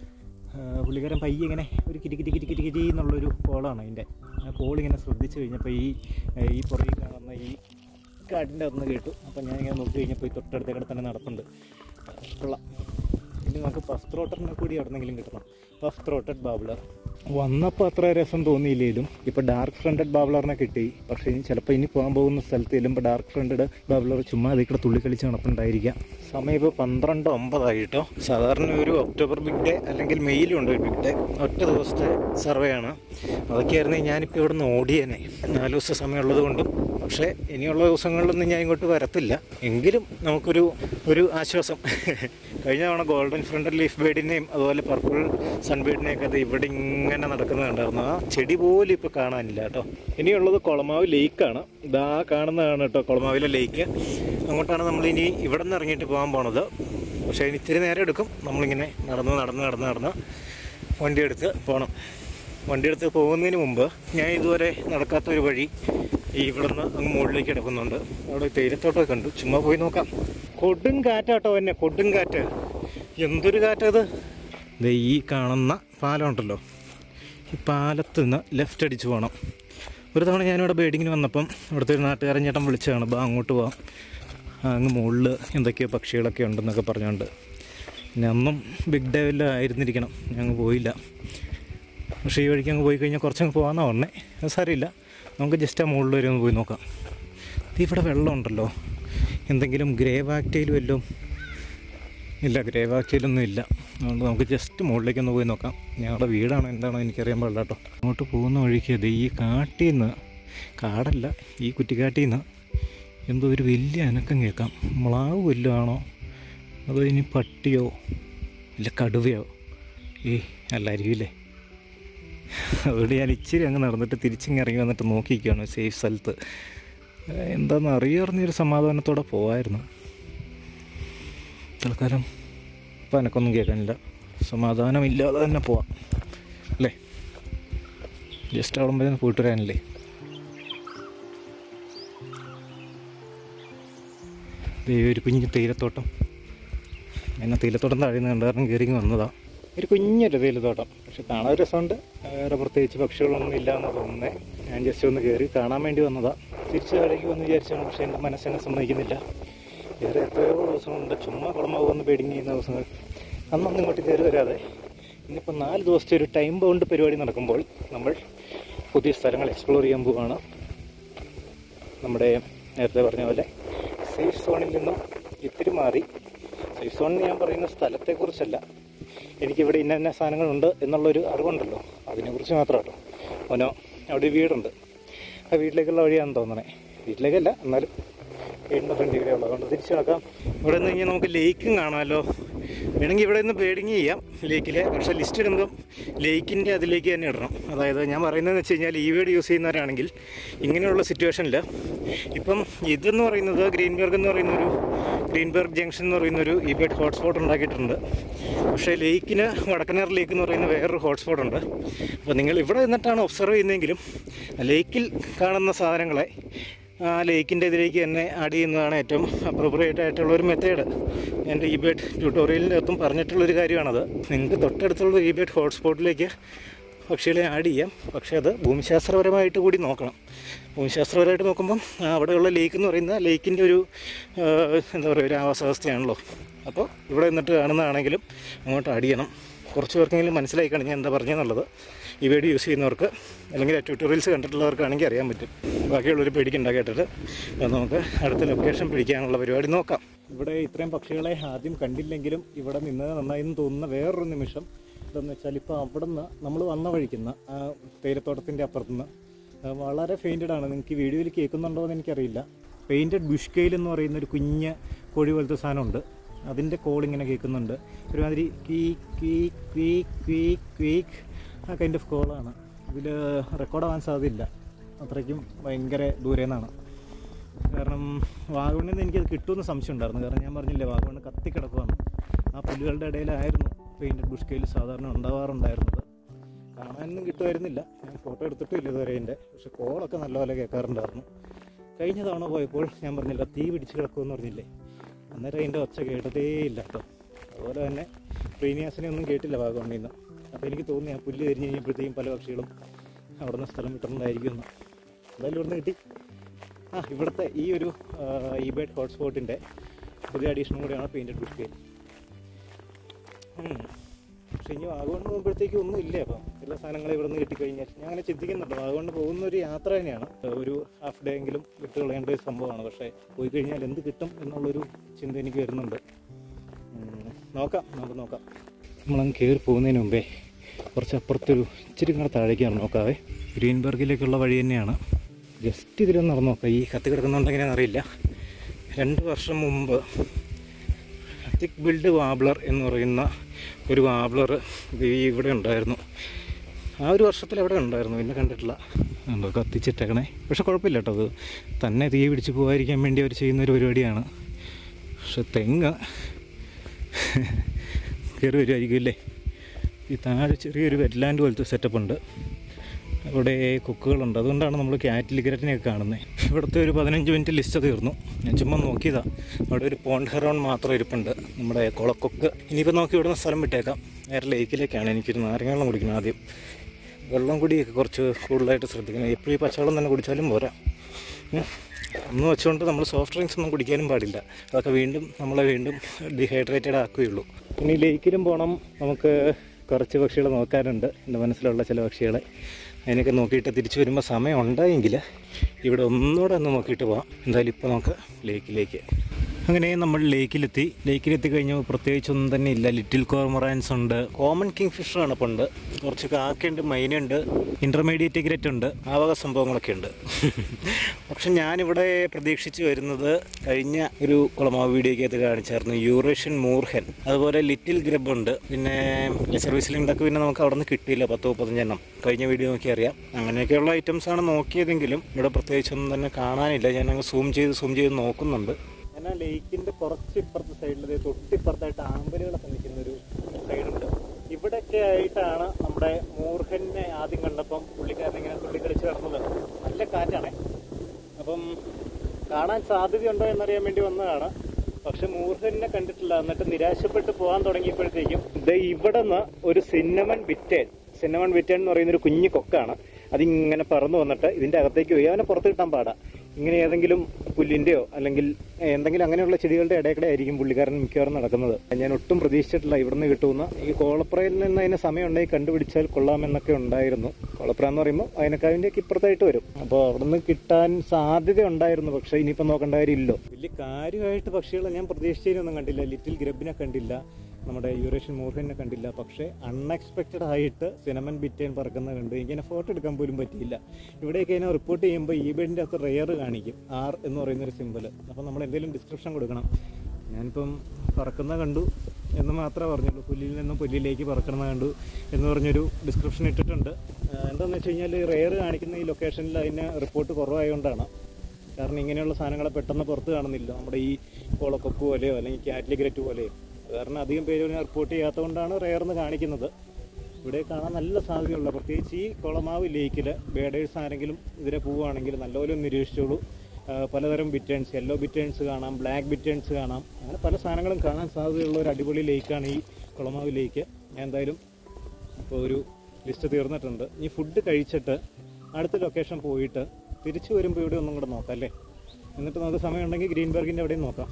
[SPEAKER 1] ആഹ് പുള്ളിക്കാരൻ പയ്യെ ഇങ്ങനെ ഒരു കിരി കിരി കിരി കിരി കിരി എന്നുള്ളൊരു കോളാണ് അതിൻ്റെ ആ കോൾ ഇങ്ങനെ ശ്രദ്ധിച്ചു കഴിഞ്ഞപ്പോൾ ഈ ആഹ് ഈ പുറകിൽ കാണുന്ന ഈ കാട്ടിൻ്റെ അകത്തുനിന്ന് കേട്ടു അപ്പോൾ ഞാൻ ഇങ്ങനെ നോക്കി കഴിഞ്ഞപ്പോൾ ഈ തൊട്ടടുത്തേക്കടെ തന്നെ നടപ്പുണ്ട് കൊള്ളാം ഇനി നമുക്ക് പഫ് ത്രോട്ടറിനെ കൂടി എവിടെന്നെങ്കിലും കിട്ടണം പഫ് ത്രോട്ടഡ് ബാബ്ലർ വന്നപ്പോൾ അത്ര രസം തോന്നിയില്ലേലും ഇപ്പോൾ ഡാർക്ക് ഫ്രണ്ടഡ് ബാബ്ലറിനെ കിട്ടി പക്ഷേ ഇനി ചിലപ്പോൾ ഇനി പോകാൻ പോകുന്ന സ്ഥലത്ത് ചെല്ലുമ്പോൾ ഡാർക്ക് ഫ്രണ്ടഡ് ബാബ്ലർ ചുമ്മാ അതിൽ കൂടെ തുള്ളി കളിച്ച് നടപ്പുണ്ടായിരിക്കാം സമയം ഇപ്പോൾ പന്ത്രണ്ട് ഒമ്പതായി കേട്ടോ സാധാരണ ഒരു ഒക്ടോബർ ബിഗ് ഡേ അല്ലെങ്കിൽ മെയ്യിലും ഉണ്ട് ഒരു ബിഗ് ഡേ ഒറ്റ ദിവസത്തെ സർവേ ആണ് അതൊക്കെയായിരുന്നു ഞാനിപ്പോൾ ഇവിടെ നിന്ന് ഓടിയേനെ നാല് ദിവസം സമയമുള്ളത് കൊണ്ടും പക്ഷേ ഇനിയുള്ള ദിവസങ്ങളിലൊന്നും ഞാൻ ഇങ്ങോട്ട് വരത്തില്ല എങ്കിലും നമുക്കൊരു ഒരു ആശ്വാസം കഴിഞ്ഞ തവണ ഗോൾഡൻ ഫ്രണ്ടൽ ലീഫ് ബേഡിനെയും അതുപോലെ പർപ്പിൾ സൺബേഡിനെയൊക്കെ അത് ഇവിടെ ഇങ്ങനെ നടക്കുന്നത് കണ്ടായിരുന്നു ആ ചെടി പോലും ഇപ്പോൾ കാണാനില്ല കേട്ടോ ഇനിയുള്ളത് കുളമാവ് ലേക്കാണ് ഇതാ കാണുന്നതാണ് കേട്ടോ കുളമാവിലെ ലേക്ക് അങ്ങോട്ടാണ് നമ്മൾ ഇനി ഇവിടെ നിന്ന് ഇറങ്ങിയിട്ട് പോകാൻ പോണത് പക്ഷേ ഇനി ഇത്തിരി നേരം എടുക്കും നമ്മളിങ്ങനെ നടന്ന് നടന്ന് നടന്ന് നടന്ന് വണ്ടിയെടുത്ത് പോകണം വണ്ടിയെടുത്ത് പോകുന്നതിന് മുമ്പ് ഞാൻ ഇതുവരെ നടക്കാത്ത ഒരു വഴി ഈ ഇവിടെ നിന്ന് അങ്ങ് മുകളിലേക്ക് കിടക്കുന്നുണ്ട് അവിടെ തേയിലത്തോട്ടമൊക്കെ കണ്ടു ചുമ്മാ പോയി നോക്കാം കൊടും കാറ്റാട്ടോ എന്നെ കൊടും കാറ്റ് എന്തൊരു കാറ്റത് ദേ ഈ കാണുന്ന പാലം ഉണ്ടല്ലോ ഈ പാലത്ത് നിന്ന് ലെഫ്റ്റ് അടിച്ച് പോകണം ഒരു തവണ ഞാനിവിടെ ബേഡിങ്ങിന് വന്നപ്പം ഇവിടുത്തെ ഒരു നാട്ടുകാരൻ ചേട്ടൻ വിളിച്ചതാണ് ബാ അങ്ങോട്ട് പോവാം ആ, അങ്ങ് മുകളിൽ എന്തൊക്കെയോ പക്ഷികളൊക്കെ ഉണ്ടെന്നൊക്കെ പറഞ്ഞുകൊണ്ട് പിന്നെ അന്നും ബിഗ് ഡേ വല്ല ആയിരുന്നിരിക്കണം ഞങ്ങൾ പോയില്ല പക്ഷേ ഈ വഴിക്ക് അങ്ങ് പോയി കഴിഞ്ഞാൽ കുറച്ചങ്ങ് പോകാമെന്നാണ് പറഞ്ഞേ അത് സാരമില്ല നമുക്ക് ജസ്റ്റ് ആ മുകളിൽ വരെ ഒന്ന് പോയി നോക്കാം ഇത് ഇവിടെ വെള്ളമുണ്ടല്ലോ എന്തെങ്കിലും ഗ്രേ ബാക്ടീരിയൽ വല്ലതും ഇല്ല ഗ്രേ ബാക്ടീരിയലൊന്നും ഇല്ല അതുകൊണ്ട് നമുക്ക് ജസ്റ്റ് മുകളിലേക്ക് ഒന്ന് പോയി നോക്കാം ഞങ്ങളുടെ വീടാണോ എന്താണോ എനിക്കറിയാൻ പാടില്ല കേട്ടോ അങ്ങോട്ട് പോകുന്ന വഴിക്ക് അത് ഈ കാട്ടിൽ നിന്ന് കാടല്ല ഈ കുറ്റിക്കാട്ടിൽ നിന്ന് എന്തോ ഒരു വലിയ അനക്കം കേൾക്കാം മ്ലാവ് വല്ലതും ആണോ അതോ ഇനി പട്ടിയോ ഇല്ല കടുവയോ ഏയ് അല്ലായിരിക്കില്ലേ അതുകൊണ്ട് ഞാൻ ഇച്ചിരി അങ്ങ് നടന്നിട്ട് തിരിച്ചിങ്ങ് ഇറങ്ങി വന്നിട്ട് നോക്കിയിരിക്കുകയാണ് സേഫ് സ്ഥലത്ത് ഏഹ് എന്താണെന്ന് അറിയറിഞ്ഞൊരു സമാധാനത്തോടെ പോവായിരുന്നു തൽക്കാലം ഇപ്പം എനക്കൊന്നും കേൾക്കാനില്ല സമാധാനമില്ലാതെ തന്നെ പോവാം അല്ലേ ജസ്റ്റ് അവിടെ വരെ പോയിട്ട് വരാനല്ലേ ദേ ഒരു കുഞ്ഞു തേയിലത്തോട്ടം എന്നെ തേയിലത്തോട്ടം താഴെ നിന്ന് കണ്ട കാരണം കയറി വന്നതാ ഒരു കുഞ്ഞൊരു തേയിലത്തോട്ടം പക്ഷെ കാണാൻ ഒരു രസമുണ്ട് വേറെ പ്രത്യേകിച്ച് പക്ഷികളൊന്നും ഇല്ല എന്ന് തോന്നുന്നേ ഞാൻ ജസ്റ്റ് ഒന്ന് കയറി കാണാൻ വേണ്ടി വന്നതാ തിരിച്ച് താഴേക്ക് വന്ന് വിചാരിച്ചാണ് പക്ഷേ എൻ്റെ മനസ്സിനെ സമ്മതിക്കുന്നില്ല വേറെ എത്രയോ ദിവസമുണ്ട് ചുമ്മാ കുളമാകുമെന്ന് പേടിങ് ചെയ്യുന്ന ദിവസങ്ങൾ അന്നൊന്നും ഇങ്ങോട്ട് കയറി വരാതെ ഇന്നിപ്പോൾ നാല് ദിവസത്തെ ഒരു ടൈം ബൗണ്ട് പരിപാടി നടക്കുമ്പോൾ നമ്മൾ പുതിയ സ്ഥലങ്ങൾ എക്സ്പ്ലോർ ചെയ്യാൻ പോവുകയാണ് നമ്മുടെ നേരത്തെ പറഞ്ഞ പോലെ സേഫ് സോണിൽ നിന്നും ഇത്തിരി മാറി സേഫ് സോൺ എന്ന് ഞാൻ പറയുന്ന സ്ഥലത്തെക്കുറിച്ചല്ല എനിക്കിവിടെ ഇന്ന ഇന്ന സാധനങ്ങളുണ്ട് എന്നുള്ളൊരു അറിവുണ്ടല്ലോ അതിനെക്കുറിച്ച് മാത്രം കേട്ടോ ഓനോ അവിടെ ഒരു വീടുണ്ട് ആ വീട്ടിലേക്കുള്ള വഴിയാണെന്ന് തോന്നണേ വീട്ടിലേക്കല്ല എന്നാലും വീടിൻ്റെ ഫ്രണ്ട് ഇവിടെ ഉള്ളത് അതുകൊണ്ട് തിരിച്ചു നടക്കാം ഇവിടെ നിന്ന് കഴിഞ്ഞാൽ നമുക്ക് ലേക്കും കാണാമല്ലോ വേണമെങ്കിൽ ഇവിടെ നിന്ന് ബേഡിങ് ചെയ്യാം ലേക്കിൽ പക്ഷേ ലിസ്റ്റ് ഇടുമ്പം ലേക്കിൻ്റെ അതിലേക്ക് തന്നെ ഇടണം അതായത് ഞാൻ പറയുന്നതെന്ന് വെച്ച് കഴിഞ്ഞാൽ ഈ വീട് യൂസ് ചെയ്യുന്നവരാണെങ്കിൽ ഇങ്ങനെയുള്ള സിറ്റുവേഷനിൽ ഇപ്പം ഇതെന്ന് പറയുന്നത് ഗ്രീൻബർഗ് എന്ന് പറയുന്നൊരു ഗ്രീൻബർഗ് ജംഗ്ഷൻ എന്ന് പറയുന്നൊരു ഈ ബേഡ് ഹോട്ട്സ്പോട്ട് ഉണ്ടാക്കിയിട്ടുണ്ട് പക്ഷേ ലേക്കിന് വടക്കനർ ലേക്ക് എന്ന് പറയുന്ന വേറൊരു ഹോട്ട്സ്പോട്ട് ഉണ്ട് അപ്പോൾ നിങ്ങൾ ഇവിടെ നിന്നിട്ടാണ് ഒബ്സർവ് ചെയ്യുന്നതെങ്കിലും ലേക്കിൽ കാണുന്ന സാധനങ്ങളെ ആ ലേക്കിൻ്റെ ഇതിലേക്ക് തന്നെ ആഡ് ചെയ്യുന്നതാണ് ഏറ്റവും അപ്രോപ്രിയേറ്റ് ആയിട്ടുള്ള ഒരു മെത്തേഡ് എൻ്റെ ഈ ബേഡ് ട്യൂട്ടോറിയലിൻ്റെ അകത്തും പറഞ്ഞിട്ടുള്ളൊരു കാര്യമാണത് നിങ്ങൾക്ക് തൊട്ടടുത്തുള്ള ഈ ബേഡ് ഹോട്ട്സ്പോട്ടിലേക്ക് പക്ഷികളെ ആഡ് ചെയ്യാം പക്ഷേ അത് ഭൂമിശാസ്ത്രപരമായിട്ട് കൂടി നോക്കണം ഭൂമിശാസ്ത്രപരമായിട്ട് നോക്കുമ്പം ആ, അവിടെയുള്ള ലേക്ക് എന്ന് പറയുന്നത് ലേക്കിൻ്റെ ഒരു ആ, എന്താ പറയുക ഒരു ആവാസ വ്യവസ്ഥയാണല്ലോ അപ്പോൾ ഇവിടെ നിന്നിട്ട് കാണുന്നതാണെങ്കിലും അങ്ങോട്ട് ആഡ് ചെയ്യണം കുറച്ച് പേർക്കെങ്കിലും മനസ്സിലായി കഴിഞ്ഞാൽ എന്താ പറഞ്ഞതെന്നുള്ളത് ഈ വീഡിയോ യൂസ് ചെയ്യുന്നവർക്ക് അല്ലെങ്കിൽ ട്യൂട്ടോറിയൽസ് കണ്ടിട്ടുള്ളവർക്കാണെങ്കിൽ അറിയാൻ പറ്റും ബാക്കിയുള്ളൊരു പേടിക്കണ്ട കേട്ടിട്ട് അപ്പോൾ നമുക്ക് അടുത്ത ലൊക്കേഷൻ പിടിക്കാനുള്ള പരിപാടി നോക്കാം ഇവിടെ ഇത്രയും പക്ഷികളെ ആദ്യം കണ്ടില്ലെങ്കിലും ഇവിടെ നിന്നത് നന്നായി എന്ന് തോന്നുന്ന വേറൊരു നിമിഷം എന്താണെന്ന് വെച്ചാൽ ഇപ്പോൾ അവിടെ നിന്ന് നമ്മൾ വന്ന വഴിക്കുന്ന ആ തേയിലത്തോട്ടത്തിൻ്റെ അപ്പുറത്തുനിന്ന് ആ, വളരെ ഫെയിൻറ്റഡ് ആണ് നിങ്ങൾക്ക് ഈ വീഡിയോയിൽ കേൾക്കുന്നുണ്ടോ എന്ന് എനിക്കറിയില്ല പെയിൻറ്റഡ് ബുഷ്കെയിൽ എന്ന് പറയുന്ന ഒരു കുഞ്ഞ് കോഴി പോലത്തെ സാധനമുണ്ട് അതിൻ്റെ കോൾ ഇങ്ങനെ കേൾക്കുന്നുണ്ട് ഒരുമാതിരി ക്വീ ക്വീ ക്വീ ക്വീ ക്വീക്ക് ആ കൈൻഡ് ഓഫ് കോളാണ് ഇതിൽ റെക്കോർഡാവാൻ സാധ്യതയില്ല അത്രയ്ക്കും ഭയങ്കര ദൂരെ നിന്നാണ് കാരണം വാഗമണ്ണിൽ നിന്ന് എനിക്കത് കിട്ടുമെന്ന് സംശയം ഉണ്ടായിരുന്നു കാരണം ഞാൻ പറഞ്ഞില്ലേ വാഗമണ്ണ് കത്തിക്കിടക്കുവാണ് ആ പുല്ലുകളുടെ ഇടയിലായിരുന്നു പെയിൻറ്റഡ് ബുഷ്കയിൽ സാധാരണ ഉണ്ടാവാറുണ്ടായിരുന്നത് കാണാനൊന്നും കിട്ടുമായിരുന്നില്ല ഞാൻ ഫോട്ടോ എടുത്തിട്ടില്ല ഇതുവരെ എൻ്റെ പക്ഷെ കോളൊക്കെ നല്ലപോലെ കേൾക്കാറുണ്ടായിരുന്നു കഴിഞ്ഞ തവണ പോയപ്പോൾ ഞാൻ പറഞ്ഞില്ല തീ പിടിച്ച് കിടക്കുമെന്ന് പറഞ്ഞില്ലേ അന്നേരം അതിൻ്റെ ഒച്ച കേട്ടതേ ഇല്ല കേട്ടോ അതുപോലെ തന്നെ പ്രീനിയാസിനെ ഒന്നും കേട്ടില്ല വാഗമണ്ണിൽ നിന്ന് അപ്പോൾ എനിക്ക് തോന്നി ആ പുല്ല് കരിഞ്ഞ് കഴിഞ്ഞപ്പോഴത്തേക്കും പല പക്ഷികളും അവിടെ നിന്ന് സ്ഥലം വിട്ടിട്ടുണ്ടായിരിക്കും എന്ന് എന്തായാലും ഇവിടുന്ന് കിട്ടി ആ ഇവിടുത്തെ ഈ ഒരു ഇ ബേഡ് ഹോട്ട്സ്പോട്ടിൻ്റെ പുതിയ അഡീഷനും കൂടിയാണ് പെയിൻറ്റഡ് ബുക്ക് പക്ഷെ ഇനി വാഗമണ് പോകുമ്പോഴത്തേക്കും ഒന്നും ഇല്ല അപ്പം എല്ലാ സാധനങ്ങളും ഇവിടെ നിന്ന് കിട്ടിക്കഴിഞ്ഞാൽ ഞാൻ അങ്ങനെ ചിന്തിക്കുന്നുണ്ട് വാഗമണ് പോകുന്ന ഒരു യാത്ര തന്നെയാണ് ഒരു ഹാഫ് ഡേ എങ്കിലും വിട്ട് കളയേണ്ട ഒരു സംഭവമാണ് പക്ഷേ പോയി കഴിഞ്ഞാൽ എന്ത് കിട്ടും എന്നുള്ളൊരു ചിന്ത എനിക്ക് വരുന്നുണ്ട് ഉം, നോക്കാം നമുക്ക് നോക്കാം നമ്മളങ്ങ് കയറി പോകുന്നതിന് മുമ്പേ കുറച്ച് അപ്പുറത്തൊരു ഇച്ചിരി കൂടെ താഴേക്കാണ് നോക്കാവേ ഗ്രീൻബർഗിലേക്കുള്ള വഴി തന്നെയാണ് ജസ്റ്റ് ഇതിലൊന്ന് നടന്നു നോക്കാം ഈ കത്തി കിടക്കുന്നുണ്ടെങ്ങനെയാണെന്ന് അറിയില്ല രണ്ട് വർഷം മുമ്പ് തിക് ബിൽഡ് വാബ്ലർ എന്ന് പറയുന്ന ഒരു വാബ്ലർ ഇവിടെ ഉണ്ടായിരുന്നു ആ ഒരു വർഷത്തിൽ എവിടെ ഉണ്ടായിരുന്നു പിന്നെ കണ്ടിട്ടില്ല എന്തോ കത്തിച്ചിട്ടേക്കണേ പക്ഷെ കുഴപ്പമില്ല കേട്ടോ അത് തന്നെ തീ പിടിച്ച് പോകാതിരിക്കാൻ വേണ്ടി അവർ ചെയ്യുന്ന ഒരു പരിപാടിയാണ് പക്ഷെ തെങ്ങ് കയറി വരുമായിരിക്കും അല്ലേ ഈ താഴെ ചെറിയൊരു വെറ്റ്ലാൻഡ് പോലത്തെ സെറ്റപ്പ് ഉണ്ട് അവിടെ കൊക്കുകളുണ്ട് അതുകൊണ്ടാണ് നമ്മൾ കാറ്റിലിഗ്രറ്റിനെയൊക്കെ കാണുന്നത് ഇവിടുത്തെ ഒരു പതിനഞ്ച് മിനിറ്റ് ലിസ്റ്റ് തീർന്നു ഞാൻ ചുമ്മാ നോക്കിയതാ അവിടെ ഒരു പോണ്ട് ഹെറോൺ മാത്രം ഇരിപ്പുണ്ട് നമ്മുടെ കുളക്കൊക്ക് ഇനിയിപ്പോൾ നോക്കി ഇവിടുന്ന് സ്ഥലം വിട്ടേക്കാം നേരെ ലേക്കിലേക്കാണ് എനിക്കൊരു നാരങ്ങ വെള്ളം കുടിക്കണം ആദ്യം വെള്ളം കുടിയൊക്കെ കുറച്ച് കൂടുതലായിട്ട് ശ്രദ്ധിക്കണം എപ്പോഴും ഈ പച്ചവെള്ളം തന്നെ കുടിച്ചാലും പോരാ ഉം. ഒന്ന് വെച്ചുകൊണ്ട് നമ്മൾ സോഫ്റ്റ് ഡ്രിങ്ക്സ് ഒന്നും കുടിക്കാനും പാടില്ല അതൊക്കെ വീണ്ടും നമ്മളെ വീണ്ടും ഡീഹൈഡ്രേറ്റഡ് ആക്കുകയുള്ളൂ പിന്നെ ഈ ലേക്കിലും പോകണം നമുക്ക് കുറച്ച് പക്ഷികളെ നോക്കാനുണ്ട് എൻ്റെ മനസ്സിലുള്ള ചില പക്ഷികളെ അതിനൊക്കെ നോക്കിയിട്ട് തിരിച്ചു വരുമ്പോൾ സമയം ഉണ്ടായെങ്കിൽ ഇവിടെ ഒന്നുകൂടെ ഒന്ന് നോക്കിയിട്ട് പോകാം എന്തായാലും ഇപ്പോൾ നമുക്ക് ലേക്കിലേക്ക് അങ്ങനെ നമ്മൾ ലേക്കിലെത്തി ലേക്കിലെത്തി കഴിഞ്ഞപ്പോൾ പ്രത്യേകിച്ചൊന്നും തന്നെ ഇല്ല ലിറ്റിൽ കോർമറാൻസ് ഉണ്ട് കോമൺ കിങ് ഫിഷറാണ് പണ്ട് കുറച്ച് കാക്കയുണ്ട് മൈനുണ്ട് ഇൻ്റർമീഡിയറ്റ് ഗ്രറ്റ് ഉണ്ട് ആ വക സംഭവങ്ങളൊക്കെ ഉണ്ട് പക്ഷെ ഞാനിവിടെ പ്രതീക്ഷിച്ച് വരുന്നത് കഴിഞ്ഞ ഒരു കുളമാവ് വീഡിയോയ്ക്കകത്ത് കാണിച്ചായിരുന്നു യൂറേഷ്യൻ മൂർഹൻ അതുപോലെ ലിറ്റിൽ ഗ്രബ് ഉണ്ട് പിന്നെ സർവീസ് ലിങ്കൊക്കെ പിന്നെ നമുക്ക് അവിടെ നിന്ന് കിട്ടിയില്ല പത്ത് മുപ്പത്തഞ്ചെണ്ണം കഴിഞ്ഞ വീഡിയോ നോക്കി അറിയാം അങ്ങനെയൊക്കെയുള്ള ഐറ്റംസ് ആണ് നോക്കിയതെങ്കിലും ഇവിടെ പ്രത്യേകിച്ചൊന്നും തന്നെ കാണാനില്ല ഞാൻ അങ്ങ് സൂം ചെയ്ത് സൂം ചെയ്ത് നോക്കുന്നുണ്ട് ഞാൻ ആ ലേക്കിന്റെ കുറച്ച് ഇപ്പുറത്തെ സൈഡിൽ തൊട്ടിപ്പുറത്തായിട്ട് ആമ്പലുകളൊക്കെ നിൽക്കുന്ന ഒരു സൈഡുണ്ട് ഇവിടെയൊക്കെ ആയിട്ടാണ് നമ്മുടെ മൂർഖനെ ആദ്യം കണ്ടപ്പം പുള്ളിക്കാരൻ ഇങ്ങനെ തുള്ളിക്കളിച്ച് കിടന്നത് നല്ല കാറ്റാണ് അപ്പം കാണാൻ സാധ്യതയുണ്ടോ എന്നറിയാൻ വേണ്ടി വന്നതാണ് പക്ഷെ മൂർഖനെ കണ്ടിട്ടില്ല എന്നിട്ട് നിരാശപ്പെട്ട് പോകാൻ തുടങ്ങിയപ്പോഴത്തേക്കും ഇത് ഇവിടെ നിന്ന് ഒരു സിന്നമൺ ബിറ്റേൻ സിന്നമൺ ബിറ്റേൻ എന്ന് പറയുന്ന ഒരു കുഞ്ഞു കൊക്കാണ് അതിങ്ങനെ പറന്നു വന്നിട്ട് ഇതിന്റെ അകത്തേക്ക് പോയി അവനെ പുറത്ത് കിട്ടാൻ പാടാ ഇങ്ങനെ ഏതെങ്കിലും പുല്ലിന്റെയോ അല്ലെങ്കിൽ എന്തെങ്കിലും അങ്ങനെയുള്ള ചെടികളുടെ ഇടയ്ക്കിടെ ആയിരിക്കും പുള്ളിക്കാരൻ മിക്കവാറും നടക്കുന്നത് ഞാൻ ഒട്ടും പ്രതീക്ഷിച്ചിട്ടില്ല ഇവിടുന്ന് കിട്ടുന്ന ഈ കോളപ്രയിൽ നിന്ന് അതിന് സമയം ഉണ്ടെങ്കിൽ കണ്ടുപിടിച്ചാൽ കൊള്ളാമെന്നൊക്കെ ഉണ്ടായിരുന്നു കോളപ്ര എന്ന് പറയുമ്പോൾ അതിനക്കാവിൻ്റെ ഇപ്പുറത്തായിട്ട് വരും അപ്പോൾ അവിടുന്ന് കിട്ടാൻ സാധ്യത ഉണ്ടായിരുന്നു പക്ഷേ ഇനിയിപ്പോൾ നോക്കേണ്ട കാര്യമില്ലല്ലോ വലിയ കാര്യമായിട്ട് പക്ഷികളെ ഞാൻ പ്രതീക്ഷിച്ചതിനൊന്നും കണ്ടില്ല ലിറ്റിൽ ഗ്രബിനെ കണ്ടില്ല നമ്മുടെ യൂറേഷ്യൻ മൂർഖനെ കണ്ടില്ല പക്ഷേ അൺഎക്സ്പെക്റ്റഡ് ആയിട്ട് സിനമൻ ബിറ്റേൻ പറക്കുന്നത് കണ്ട് എനിക്ക് അതിനെ ഫോട്ടോ എടുക്കാൻ പോലും പറ്റിയില്ല ഇവിടെയൊക്കെ അതിനെ റിപ്പോർട്ട് ചെയ്യുമ്പോൾ ഈ ബെഡിൻ്റെ അകത്ത് റെയർ കാണിക്കും ആർ എന്ന് പറയുന്ന ഒരു സിമ്പിൾ അപ്പോൾ നമ്മൾ എന്തെങ്കിലും ഡിസ്ക്രിപ്ഷൻ കൊടുക്കണം ഞാനിപ്പം പറക്കുന്ന കണ്ടു എന്ന് മാത്രമേ പറഞ്ഞുള്ളൂ പുല്ലിൽ നിന്നും പുല്ലിലേക്ക് പറക്കണമെന്ന് കണ്ടു എന്ന് പറഞ്ഞൊരു ഡിസ്ക്രിപ്ഷൻ ഇട്ടിട്ടുണ്ട് ആ, എന്താണെന്ന് വെച്ച് കഴിഞ്ഞാൽ റെയർ കാണിക്കുന്ന ഈ ലൊക്കേഷനിൽ അതിന് റിപ്പോർട്ട് കുറവായതുകൊണ്ടാണ് കാരണം ഇങ്ങനെയുള്ള സാധനങ്ങളെ പെട്ടെന്ന് പുറത്ത് കാണുന്നില്ല നമ്മുടെ ഈ കോളക്കൊക്ക് പോലെയോ അല്ലെങ്കിൽ കാറ്റ്ലിഗ്രറ്റ് പോലെയോ കാരണം അധികം പേര് ഇതിനെ റിപ്പോർട്ട് ചെയ്യാത്തതുകൊണ്ടാണ് റെയർന്ന് കാണിക്കുന്നത് ഇവിടെ കാണാൻ നല്ല സാധ്യതയുള്ള പ്രത്യേകിച്ച് ഈ കുളമാവ് ലേക്കിൽ ബേഡേഴ്സ് ആരെങ്കിലും ഇതിലെ പോവുകയാണെങ്കിൽ നല്ലപോലെ ഒന്ന് നിരീക്ഷിച്ചോളൂ ആ, പലതരം ബിറ്റേൺസ് യെല്ലോ ബിറ്റേൺസ് കാണാം ബ്ലാക്ക് ബിറ്റേൺസ് കാണാം അങ്ങനെ പല സാധനങ്ങളും കാണാൻ സാധ്യതയുള്ള ഒരു അടിപൊളി ലേക്കാണ് ഈ കുളമാവ് ലേക്ക് ഞാൻ എന്തായാലും ഇപ്പോൾ ഒരു ലിസ്റ്റ് തീർന്നിട്ടുണ്ട് ഈ ഫുഡ് കഴിച്ചിട്ട് അടുത്ത ലൊക്കേഷൻ പോയിട്ട് തിരിച്ചു വരുമ്പോൾ ഇവിടെ ഒന്നും കൂടെ നോക്കാം അല്ലേ എന്നിട്ട് നമുക്ക് സമയമുണ്ടെങ്കിൽ ഗ്രീൻബർഗിൻ്റെ എവിടെയും നോക്കാം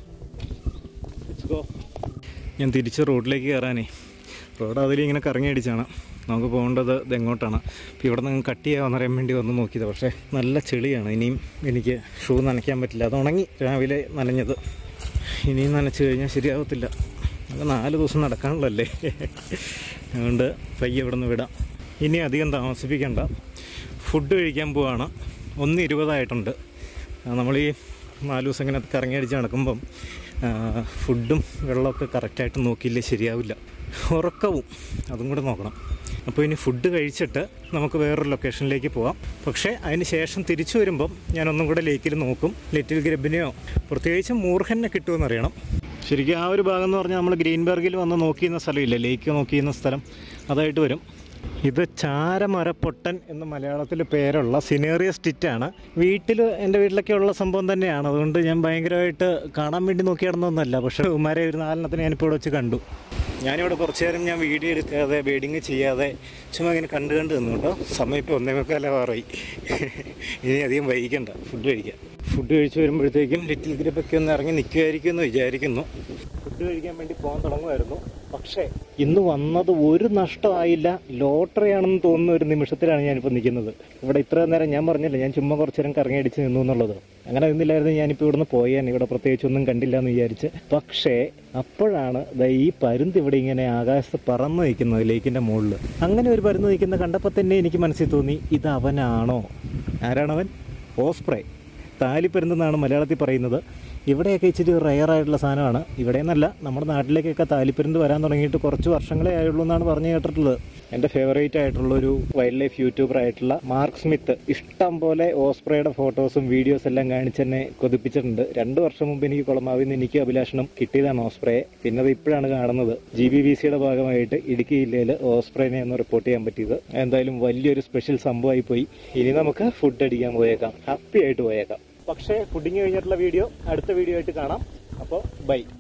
[SPEAKER 1] Let's go. ഞാൻ തിരിച്ച് റോഡിലേക്ക് കയറാനേ റോഡ് അതിൽ ഇങ്ങനെ കറങ്ങി അടിച്ചാണ് നമുക്ക് പോകേണ്ടത് ഇത് എങ്ങോട്ടാണ് അപ്പോൾ ഇവിടെ നിന്ന് കട്ട് ചെയ്യാമെന്നറിയാൻ വേണ്ടി വന്ന് നോക്കിയത് പക്ഷേ നല്ല ചെളിയാണ് ഇനിയും എനിക്ക് ഷൂ നനയ്ക്കാൻ പറ്റില്ല അത് ഉണങ്ങി രാവിലെ നനഞ്ഞത് ഇനിയും നനച്ച് കഴിഞ്ഞാൽ ശരിയാവത്തില്ല നമുക്ക് നാല് ദിവസം നടക്കാനുള്ളല്ലേ അതുകൊണ്ട് പയ്യെ ഇവിടെ നിന്ന് വിടാം ഇനി അധികം താമസിപ്പിക്കണ്ട ഫുഡ് കഴിക്കാൻ പോവാണ് ഒന്ന് ഇരുപതായിട്ടുണ്ട് നമ്മൾ ഈ നാല് ദിവസം ഇങ്ങനെ കറങ്ങി അടിച്ച് നടക്കുമ്പം ആ, ഫുഡും വെള്ളമൊക്കെ കറക്റ്റായിട്ട് നോക്കിയില്ലേ ശരിയാവില്ല ഉറക്കവും അതും കൂടെ നോക്കണം അപ്പോൾ ഇനി ഫുഡ് കഴിച്ചിട്ട് നമുക്ക് വേറൊരു ലൊക്കേഷനിലേക്ക് പോവാം പക്ഷേ അതിന് ശേഷം തിരിച്ചു വരുമ്പം ഞാൻ ഒന്നും കൂടെ ലേക്കിൽ നോക്കും ലിറ്റിൽ ഗ്രബിനെയോ പ്രത്യേകിച്ചും മൂർഖനെ കിട്ടുമെന്ന് അറിയണം ശരിക്കും ആ ഒരു ഭാഗം എന്ന് പറഞ്ഞാൽ നമ്മൾ ഗ്രീൻബർഗിൽ വന്ന് നോക്കിയിരുന്ന സ്ഥലമില്ല ലേക്ക് നോക്കിയിരുന്ന സ്ഥലം അതായിട്ട് വരും ഇത് ചാരമരപ്പൊട്ടൻ എന്ന് മലയാളത്തിൽ പേരുള്ള സിനേറിയ സ്റ്റിറ്റാണ് വീട്ടിൽ എൻ്റെ വീട്ടിലൊക്കെ ഉള്ള സംഭവം തന്നെയാണ് അതുകൊണ്ട് ഞാൻ ഭയങ്കരമായിട്ട് കാണാൻ വേണ്ടി നോക്കി നടന്നൊന്നുമല്ല പക്ഷേ ഉമാരെ ഒരു നാലെണ്ണത്തിന് ഞാനിപ്പോൾ ഇവിടെ വെച്ച് കണ്ടു ഞാനിവിടെ കുറച്ച് നേരം ഞാൻ വീഡിയോ എടുക്കാതെ വെഡിങ് ചെയ്യാതെ ചുമ്മാ ഇങ്ങനെ കണ്ട് കണ്ട് നിന്നു കേട്ടോ സമയം ഇപ്പോൾ ഒന്നേ മുക്കാലാവാറായി ഇനി അധികം വൈകിക്കണ്ട ഫുഡ് കഴിക്കാം ഫുഡ് കഴിച്ച് വരുമ്പോഴത്തേക്കും ലിറ്റിൽ ഗ്രൂപ്പൊക്കെ ഒന്ന് ഇറങ്ങി നിൽക്കുമായിരിക്കും എന്ന് വിചാരിക്കുന്നു ഫുഡ് കഴിക്കാൻ വേണ്ടി പോകാൻ തുടങ്ങുമായിരുന്നു പക്ഷേ ഇന്ന് വന്നത് ഒരു നഷ്ടമായില്ല ലോട്ടറി ആണെന്ന് തോന്നുന്ന ഒരു നിമിഷത്തിലാണ് ഞാനിപ്പോൾ നിൽക്കുന്നത് ഇവിടെ ഇത്ര നേരം ഞാൻ പറഞ്ഞില്ല ഞാൻ ചുമ്മാ കുറച്ച് നേരം കറങ്ങി അടിച്ച് നിന്നു എന്നുള്ളത് അങ്ങനെ നിന്നില്ലായിരുന്നു ഞാനിപ്പോൾ ഇവിടുന്ന് പോയാൻ ഇവിടെ പ്രത്യേകിച്ചൊന്നും കണ്ടില്ല എന്ന് വിചാരിച്ച് പക്ഷേ അപ്പോഴാണ് ദാ ഈ പരുന്ത് ഇവിടെ ഇങ്ങനെ ആകാശത്ത് പറന്ന് നിൽക്കുന്നത് ലേക്കിൻ്റെ മുകളിൽ അങ്ങനെ ഒരു പരുന്ത് നിൽക്കുന്ന കണ്ടപ്പോൾ തന്നെ എനിക്ക് മനസ്സിൽ തോന്നി ഇത് അവനാണോ ആരാണവൻ ഓസ്പ്രേ താലിപ്പരുന്തെന്നാണ് മലയാളത്തിൽ പറയുന്നത് ഇവിടെയൊക്കെ ഇച്ചിരി റെയർ ആയിട്ടുള്ള സാധനമാണ് ഇവിടെ നിന്നല്ല നമ്മുടെ നാട്ടിലേക്കൊക്കെ താലിപ്പരുന്ത് വരാൻ തുടങ്ങിയിട്ട് കുറച്ച് വർഷങ്ങളേ ആയുള്ളൂ എന്നാണ് പറഞ്ഞു കേട്ടിട്ടുള്ളത് എൻ്റെ ഫേവറേറ്റ് ആയിട്ടുള്ള ഒരു വൈൽഡ് ലൈഫ് യൂട്യൂബർ ആയിട്ടുള്ള മാർക്ക് സ്മിത്ത് ഇഷ്ടം പോലെ ഓസ്പ്രയുടെ ഫോട്ടോസും വീഡിയോസ് എല്ലാം കാണിച്ച് എന്നെ കൊതിപ്പിച്ചിട്ടുണ്ട് രണ്ട് വർഷം മുമ്പ് എനിക്ക് കുളമാവിൽ നിന്ന് എനിക്ക് അഭിലാഷണം കിട്ടിയതാണ് ഓസ്പ്രയെ പിന്നെ അത് ഇപ്പോഴാണ് കാണുന്നത് ജി ബി ബി സിയുടെ ഭാഗമായിട്ട് ഇടുക്കി ജില്ലയിൽ ഓസ്പ്രേനെ ഒന്ന് റിപ്പോർട്ട് ചെയ്യാൻ പറ്റിയത് എന്തായാലും വലിയൊരു സ്പെഷ്യൽ സംഭവമായി പോയി ഇനി നമുക്ക് ഫുഡ് അടിക്കാൻ പോയേക്കാം ഹാപ്പി ആയിട്ട് പോയേക്കാം പക്ഷേ ഫുഡിങ് കഴിഞ്ഞിട്ടുള്ള വീഡിയോ അടുത്ത വീഡിയോ ആയിട്ട് കാണാം അപ്പോൾ ബൈ